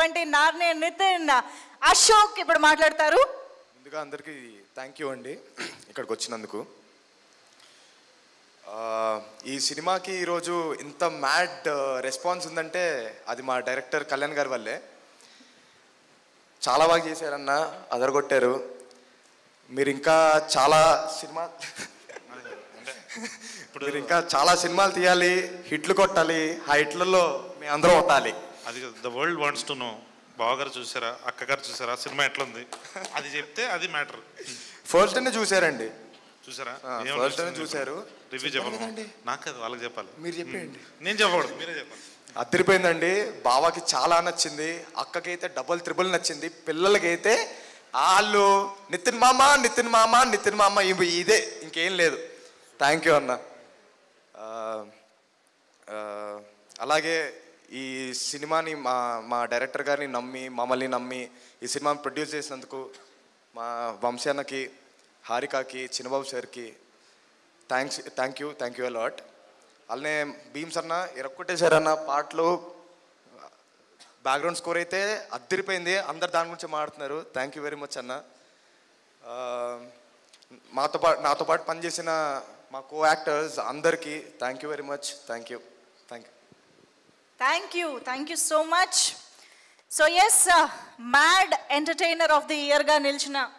చేసినటువంటి నార్నే నితిన్ అశోక్ ఇప్పుడు మాట్లాడతారు ముందుగా అందరికీ థ్యాంక్ యూ అండి ఇక్కడికి వచ్చినందుకు ఆ, ఈ సినిమాకి ఈరోజు ఇంత మ్యాడ్ రెస్పాన్స్ ఉందంటే అది మా డైరెక్టర్ కళ్యాణ్ గారి వల్లే చాలా బాగా చేశారన్న అదరగొట్టారు మీరు ఇంకా చాలా సినిమా ఇప్పుడు మీరు ఇంకా చాలా సినిమాలు తీయాలి హిట్లు కొట్టాలి ఆ హిట్లలో మీ అందరం కొట్టాలి అది the world wants to know బావగారు చూసారా అక్కగారు చూసారా సినిమా ఎట్లుంది అది చెప్తే అది మ్యాటర్ ఫస్ట్ చూశారండి చూసారా ఆ, first time చూశారు. రివ్యూ చెప్పాలి చెప్పాలి కదండి. నాకు కాదు వాళ్ళకి చెప్పాలి మీరు చెప్పేయండి నేను చెప్పకూడదు మీరే చెప్పాలి అదిరిపోయిందండి బావకి చాలా నచ్చింది అక్కకైతే డబుల్ త్రిబుల్ నచ్చింది పిల్లలకైతే వాళ్ళు నితిన్ మామ నితిన్ మామ నితిన్ మామ ఇవి ఇదే ఇంకేం లేదు థ్యాంక్ యూ అన్న ఆ, ఆ, అలాగే ఈ సినిమాని మా మా డైరెక్టర్ గారిని నమ్మి మమ్మల్ని నమ్మి ఈ సినిమాని ప్రొడ్యూస్ చేసినందుకు మా వంశీ అన్నకి హారికాకి చిన్నబాబు సార్కి thanks thank you thank you a lot అలానే భీమ్స్ అన్న ఇరక్కొట్టేశారన్న పాటలు బ్యాక్గ్రౌండ్ స్కోర్ అయితే అద్దరిపోయింది అందరు దాని గురించి మాట్లాడుతున్నారు థ్యాంక్ యూ వెరీ మచ్ అన్న ఆ, మాతో పాటు నాతో పాటు పనిచేసిన మా కో యాక్టర్స్ అందరికీ thank you very much thank you thank you thank you thank you so much so as mad entertainer of the ఇయర్గా నిలిచిన